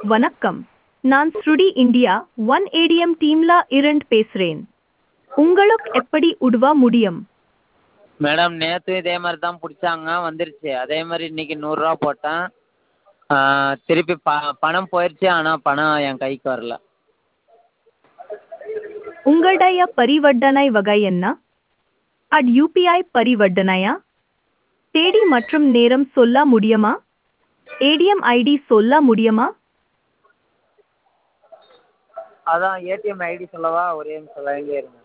வணக்கம் நான் ஸ்ருடி இந்தியா ஒன் ஏடிஎம் டீம்ல இருந்து பேசுறேன் உங்களுக்கு எப்படி உதவ முடியும் மேடம் நேற்று இதே மாதிரி தான் பிடிச்சாங்க வந்துருச்சு அதே மாதிரி இன்னைக்கு நூறுரூவா போட்டேன் திருப்பி ப பணம் போயிடுச்சு ஆனால் பணம் என் கைக்கு வரல உங்களுடைய பரிவர்த்தனை வகை என்ன அட் யூபிஐ பரிவர்த்தனையா தேதி மற்றும் நேரம் சொல்ல முடியுமா ஏடிஎம் ஐடி சொல்ல முடியுமா அதான் ஏடிஎம் ஐடி சொல்லவா ஒரே நிமிஷம் லைன்லேயே இருங்க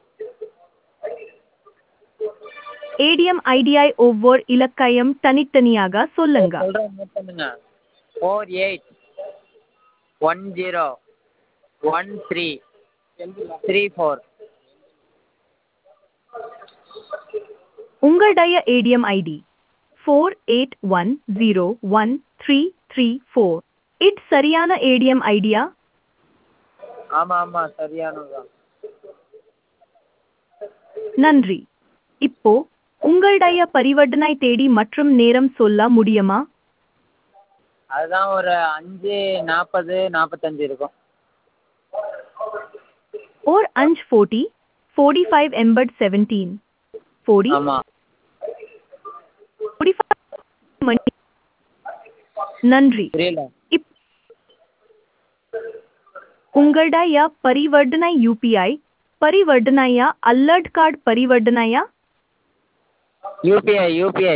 ஏடிஎம் ஐடியை ஒவ்வொரு இலக்கையும் தனித்தனியாக சொல்லுங்க சொல்கிறேன் நோட் பண்ணுங்க four eight one zero one three three four உங்களுடைய ATM ID four eight one zero one three three four it சரியான ஏடிஎம் ஐடியா ஆமாம் ஆமாம் சரியானது தான் நன்றி இப்போ உங்களுடைய பரிவர்த்தனை தேதி மற்றும் நேரம் சொல்ல முடியுமா அதுதான் ஒரு அஞ்சு நாற்பது நாற்பத்தஞ்சு இருக்கும் और अंश फोर्टी फोर्टी फाइव एम्बर्ड सेवनटीन फोर्टी ஆமாம் फोर्टी फाइव मनी நன்றி புரியல இப் உங்களுடைய பரிவர்த்தனை யூபிஐ பரிவர்த்தனையா அல்லட் கார்டு பரிவர்த்தனையா யூபிஐ யூபிஐ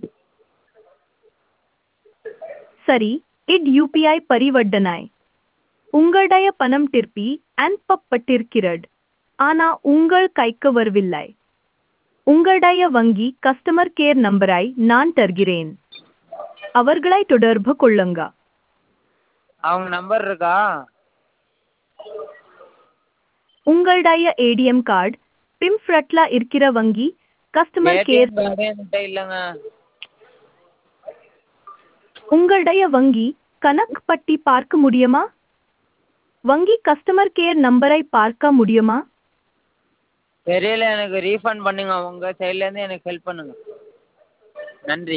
சரி இட் யூபிஐ பரிவர்த்தனை உங்களுடைய பணம் திருப்பி அனுப்பப்பட்டிருக்கிறது ஆனா உங்கள் கைக்கு வரவில்லை உங்களுடைய வங்கி கஸ்டமர் கேர் நம்பரை நான் தருகிறேன் அவர்களை தொடர்பு கொள்ளுங்க அவங்க நம்பர் இருக்கா உங்களுடைய ஏடிஎம் கார்டு பிம்ஃப்ரட்ல இருக்கிற வங்கி கஸ்டமர் கேர் ஏடிஎம் கார்டே என்கிட்ட இல்லைங்க உங்களுடைய வங்கி கணக்கு பட்டி பார்க்க முடியுமா வங்கி கஸ்டமர் கேர் நம்பரை பார்க்க முடியுமா தெரியல எனக்கு ரீஃபண்ட் பண்ணுங்க உங்கள் சைட்லேருந்து எனக்கு ஹெல்ப் பண்ணுங்க நன்றி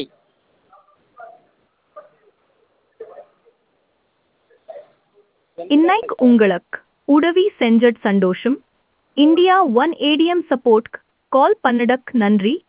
இன்னைக்கு உங்களுக்கு உதவி செஞ்சட் சந்தோஷம் India one ATM support call பண்ணடக் நன்றி